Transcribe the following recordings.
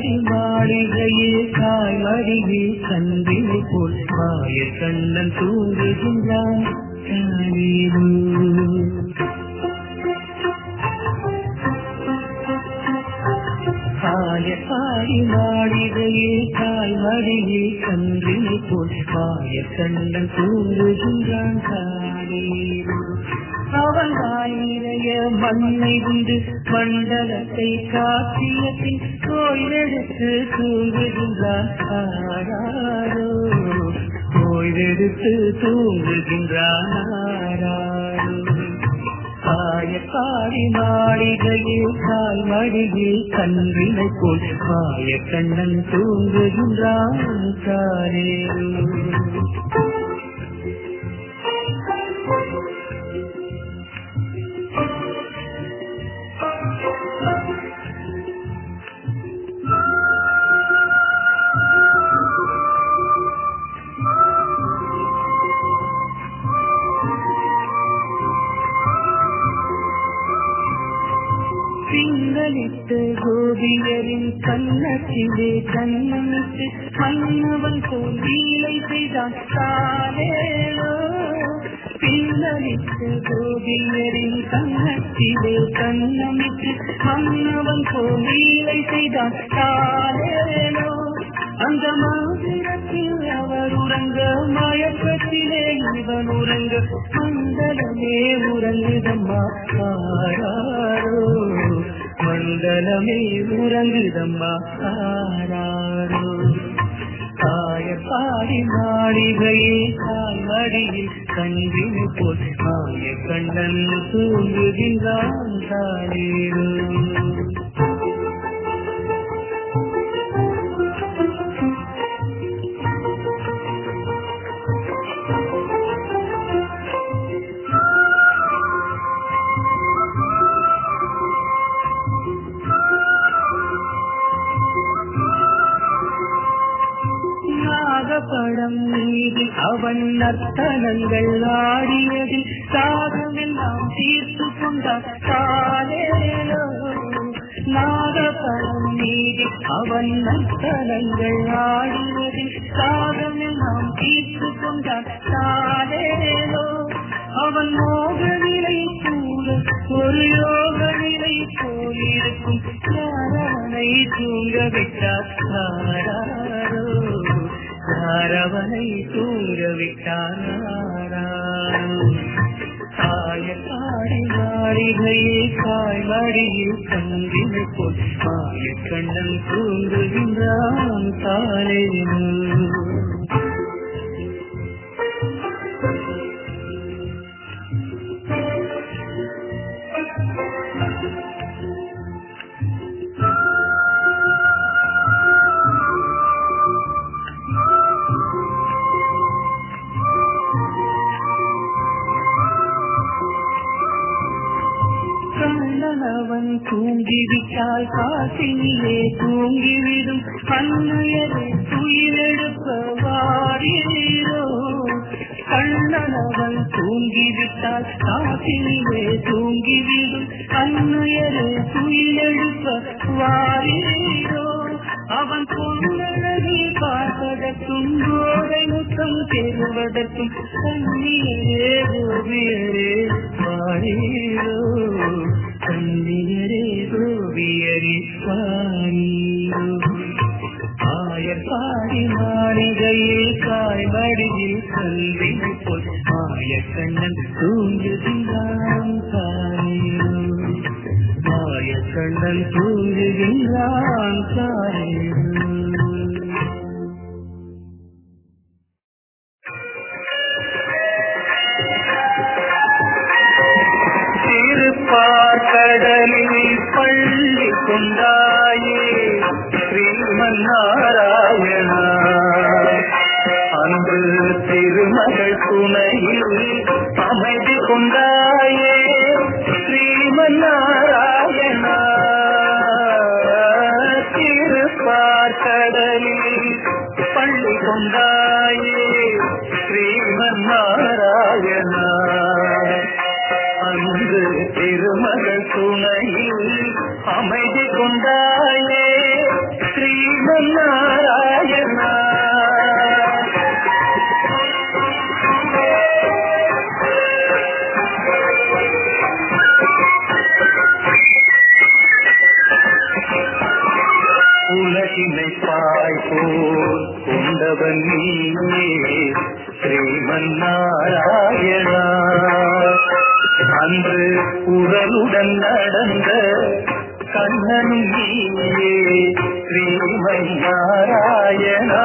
பாடி மாளிகையில் காய் மடியில் கன்றினை போல் மாய கண்ணன் தூங்குகின்றான் காணீரோ காய பாடி மாளிகையில் காய் மடியில் கன்றினை போல் மாய கண்ணன் தூங்குகின்றான் காணீரோ அவன் வாய் நிறைய மண்ணை உண்டு மண்டலத்தை காட்டிய பின் கோயிலெடுத்து தூங்குகின்றான் ஆராரோ கோயிலெடுத்து தூங்குகின்றான் ஆராரோ காய பாடி மாளிகையில் கால் மடியில் கன்றினை போல் மாய கண்ணன் தூங்குகின்றான் காரேரோ பின்னலிட்டு கோபியரின் கண்ணத்திலே கண்ணமிட்டு மன்னவன் போல் லீலை செய்தான் தானேனோ பின்னலிட்டு கோபியரின் கண்ணத்திலே கண்ணமிட்டு மன்னவன் போல் லீலை செய்தான் தானேனோ அந்த மாதிரத்தில் அவர் உறங்க மயக்கத்திலே இவன் உறங்க மண்டலமே உறங்குதம்மா ஆராரோ மண்டலமே உறங்குதம்மா ஆராரோ காய பாடி மாளிகையே கால் மடியில் கன்றினை போல் மாய கண்ணன் தூங்குகின்றான் தாரேரோ நாகப்படம் மீது அவன் நர்த்தனங்கள் ஆடியதில் சாகமெல்லாம் தீர்த்து கொண்டான் தானேனோ நாகப்படம் மீது அவன் நர்த்தனங்கள் ஆடியதில் சாகமெல்லாம் தீர்த்து கொண்டான் தானேனோ அவன் மோக நிலை கூட ஒரு யோக நிலை போலிருக்கும் யாரவனை தூங்க விட்டார் தாராரோ யாரவனை தூங்க விட்டார் நாராரோ காய காடி மாளிகையே காய் மடியில் கந்தினை போல் மாய கண்ணன் தூங்குகின்றான் காலையினோ கண்ணனவன் தூங்கிவிட்டால் காசினிலே தூங்கிவிடும் அன்னையரை துயிலெடுப்ப வாரீரோ கண்ணனவன் தூங்கிவிட்டால் காசினிலே தூங்கிவிடும் அன்னையரை துயிலெடுப்ப வாரீரோ அவன் பொன்னழகில் பார்ப்பதற்கும் கோடை முத்தம் பெறுவதற்கும் கண்ணியரே கோபியரே வாரீரோ கண்ணியரே கோபியரே வாரீரோ ஆயர் பாடி மாளிகையில் காய் மடியில் கல்வினை போல் மாய கண்ணன் தூங்குகின்றான் காரீரோ மாய கண்ணன் தூங்குகின்றான் காரீரோ திருப்பார்கடலில் பள்ளி கொண்டாயே ஸ்ரீமன் நாராயணா அன்பு திருமகள் துணையில் அமைதி கொண்டாயே ஸ்ரீமன் நாராயணா திருப்பார்கடலில் பள்ளி கொண்டாயே ஸ்ரீமன் நாராயணா அன்பு திருமகள் துணையில் அமைதி கொண்டாயே ஸ்ரீ ஸ்ரீமன் நாராயணா உலகினை பாய்போல் கொண்டவன் நீயே ஸ்ரீமன் நாராயணா அன்று உடலுடன் நடந்த கண்ணனும் நீயே ஸ்ரீமன் நாராயணா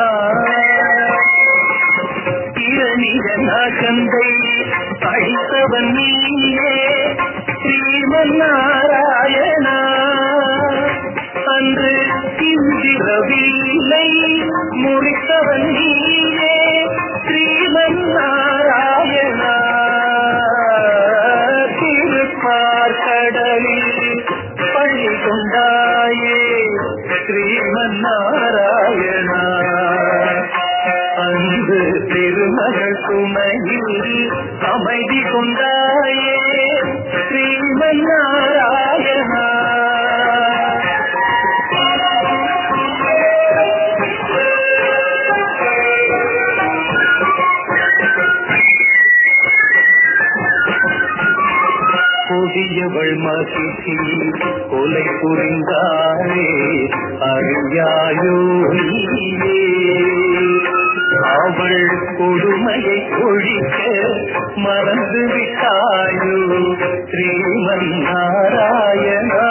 இரணிகன் அகந்தை அழித்தவன் நீயே ஸ்ரீமன் நாராயணா அன்று இந்திரவில்லை முடித்தவன் நீயே ஸ்ரீமன் நாராயணா திருப்பார்கடலில் பள்ளி கொண்டாயே ஸ்ரீமன் நாராயணா அன்று திருமகள் துணையில் அமைதி கொண்டாயே ஸ்ரீமன் நாராயணா கொடியவள் மகிழ்ச்சி கொலை புரிந்தாரே அறியாயோ நீயே அவள் கொடுமையை ஒழிக்க மறந்து விட்டாயோ ஸ்ரீமன் நாராயணா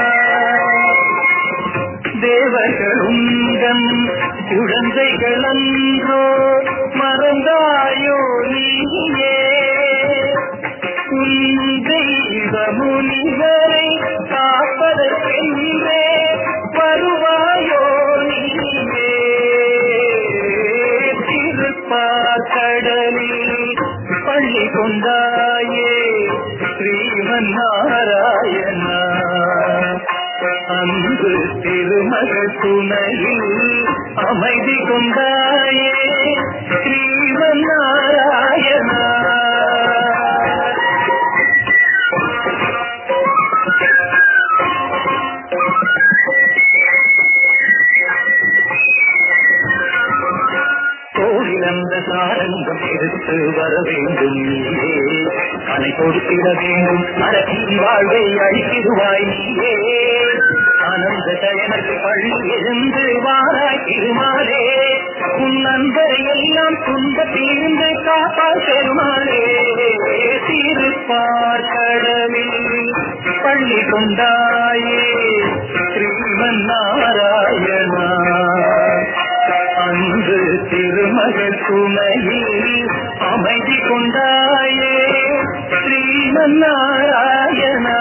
தேவர்களுந்தன் குழந்தைகள் அன்றோ மறந்தாயோ நீயே உன் தெய்வ முனிவரை காப்பதற்கென்றே வருவாயோ நீயே திருப்பாக்கடலில் பள்ளி கொண்டாயே ஸ்ரீமன் நாராயணா அன்பு திருமகள் துணையில் அமைதி கொண்டாயே ஸ்ரீமன் நாராயணா கோவில் அந்த சாரங்கம் எடுத்து வர வேண்டும் நீயே கலை கொடுத்திட வேண்டும் அரசின் வாழ்வை அழித்திடுவாய் நீயே ஆனந்த சயனத்து பள்ளி எழுந்து வாராய் திருமாலே உன் நண்பரை எல்லாம் துன்பத்திலிருந்து காப்பால் பெருமாளே திருப்பார் கடவில் பள்ளி கொண்டாயே ஸ்ரீமன் நாராயணா அன்று திருமகள் துணையில் அமைதி கொண்டாயே ஸ்ரீமன் நாராயணா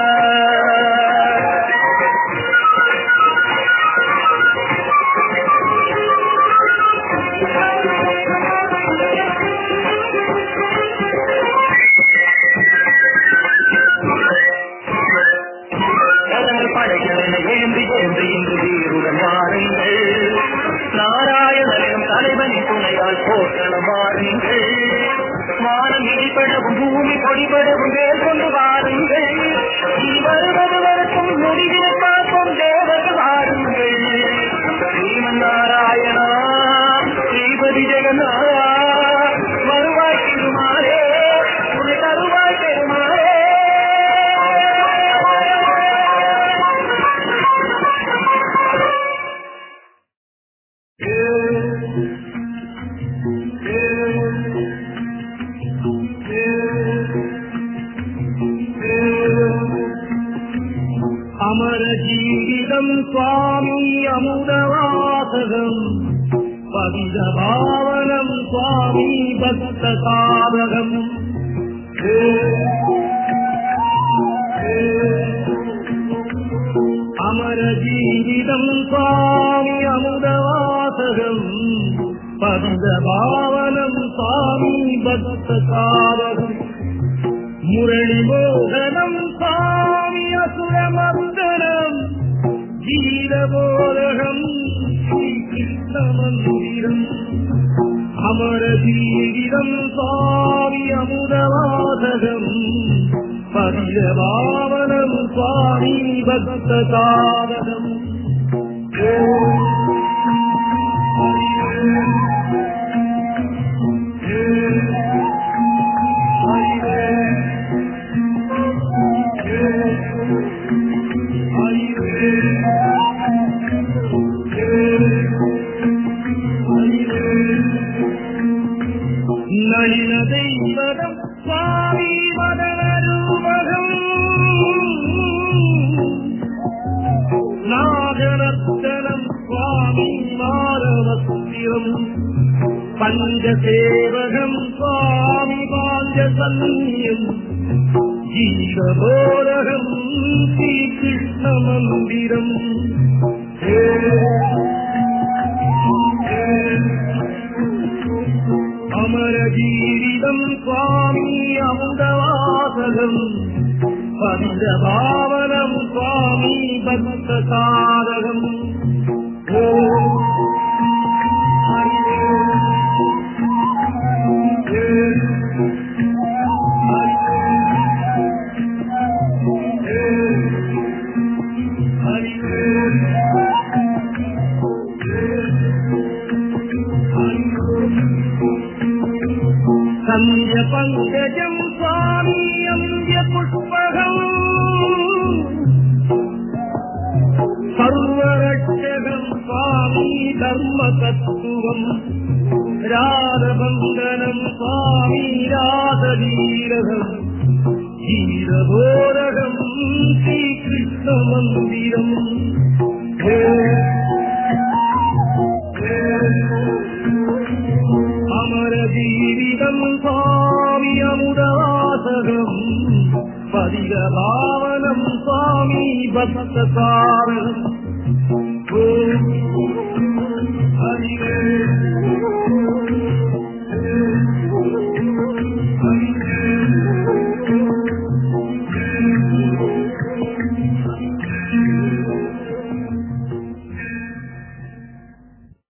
கடல் படைகளை எழுந்து எழுந்து இன்று வீருடன் வாருங்கள் நாராயணனும் தலைவனின் துணையால் போர்க்களம் வாருங்கள் வானம் இடிபடவும் பூமி பொடிபடவும் வேல் கொண்டு வாருங்கள் நீ வருவது வரக்கும் முடிவினை பார்ப்போம் தேவர்கள் வாருங்கள் ஸ்ரீமன் நாராயணா ஸ்ரீபதி ஜெகநாதா வருவாய் திருமாலே உன்னை தருவாய் பெருமாளே அமர ஜீவிதம் சுவாமி அமுதவாசகம் பவித பாவனம் சுவாமி பக்த சாதகம் அமர ஜீவிதம் சுவாமி அமுதவாசகம் பவித பாவனம் சுவாமி பக்த சாதகம் முரளி மோகனம் சுவாமி அசுரமந்தனம் கீதபோதகம் ஸ்ரீ கிருஷ்ண மந்திரம் அமர ஜீவிதம் சுவாமி அமுதவாதகம் பரிதபாவனம் சுவாமி பக்த சாதகம் ஓம் நளின தெய்வதம் சுவாமி மதனரூபகம் நாகரத்தனம் சுவாமி மாரவஸ்திரம் பஞ்சசேவகம் சுவாமி பாஞ்சசன்யம் ஜீவபோரகம் ஸ்ரீகிருஷ்ண மந்திரம் அமரஜீவிதம் சுவாமி அமுதவாசகம் பஞ்சபாவனம் சுவாமி பக்த சாதகம் ஓம் ஹரி ஓம். ஏ- ஹரி ஓம். ஏ- ஹரி ஓம். ஏ- ஹரி ஓம். சந்திய பங்கஜம் சுவாமி அந்திய புஷ்பகம் சர்வரட்சகம் சுவாமி தர்ம தத்துவம் ராதபந்தனம் சுவாமி ராதவீரகம் ஈரபோரகம் ஸ்ரீகிருஷ்ண மந்திரம் ஹே ஹே அமரஜீவிதம் சுவாமி அமுதவாசகம் பதிகபாவனம் சுவாமி பக்த சாரணம் ஓம்